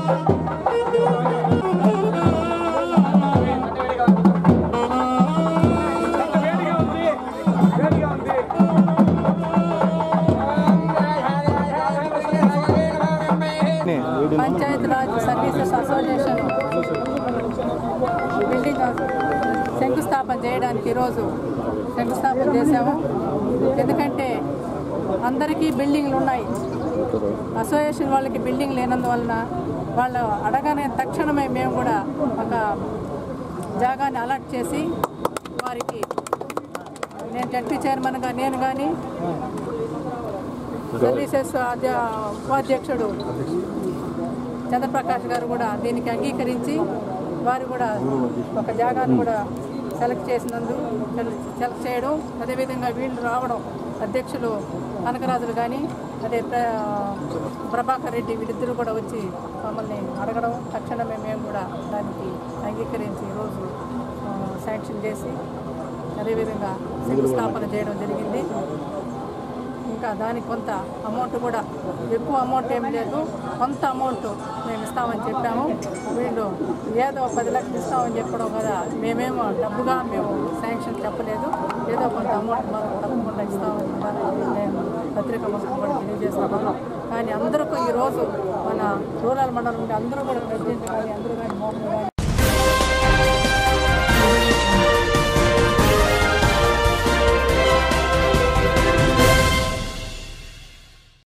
Panchayat Raj services association building శంకుస్థాపన చేయడానికి ఈరోజు శంకుస్థాపన చేశాము ఎందుకంటే అందరికీ బిల్డింగ్లు ఉన్నాయి అసోసియేషన్ వాళ్ళకి బిల్డింగ్ లేనందువలన వాళ్ళు అడగానే తక్షణమే మేము కూడా ఒక జాగాని అలాట్ చేసి వారికి నేను జడ్పీ చైర్మన్గా నేను కానీ సర్వీసెస్ అధ్య- ఉపాధ్యక్షుడు చంద్రప్రకాష్ గారు కూడా దీనికి అంగీకరించి వారు కూడా ఒక జాగాను కూడా సెలెక్ట్ చేసినందు సెల- సెలెక్ట్ చేయడం అదేవిధంగా వీళ్ళు రావడం అధ్యక్షులు కనకరాజులు కానీ అదే ప్ర- ప్రభాకర్ రెడ్డి వీళ్ళిద్దరూ కూడా వచ్చి మమ్మల్ని అడగడం తక్షణమే మేము కూడా దానికి అంగీకరించి ఈరోజు ఆ, శాంక్షన్ చేసి అదేవిధంగా శంకుస్థాపన చేయడం జరిగింది ఇంకా దానికి కొంత అమౌంట్ కూడా ఎక్కువ అమౌంట్ ఏం లేదు కొంత అమౌంట్ మేము ఇస్తామని చెప్పాము వీళ్ళు ఏదో పది లక్షలు ఇస్తామని చెప్పడం కదా మేమేమో డబ్బుగా మేము శాంక్షన్ చెప్పలేదు ఏదో కొంత అమౌంట్ మాకు తప్పకుండా ఇస్తామని కూడా నేను పత్రిక మొత్తం కూడా తెలియజేస్తున్నాను కానీ అందరికీ ఈరోజు మన రూరల్ మండలం నుండి అందరూ కూడా ప్రెసిడెంట్ కానీ అందరూ కానీ మోహన్ కానీ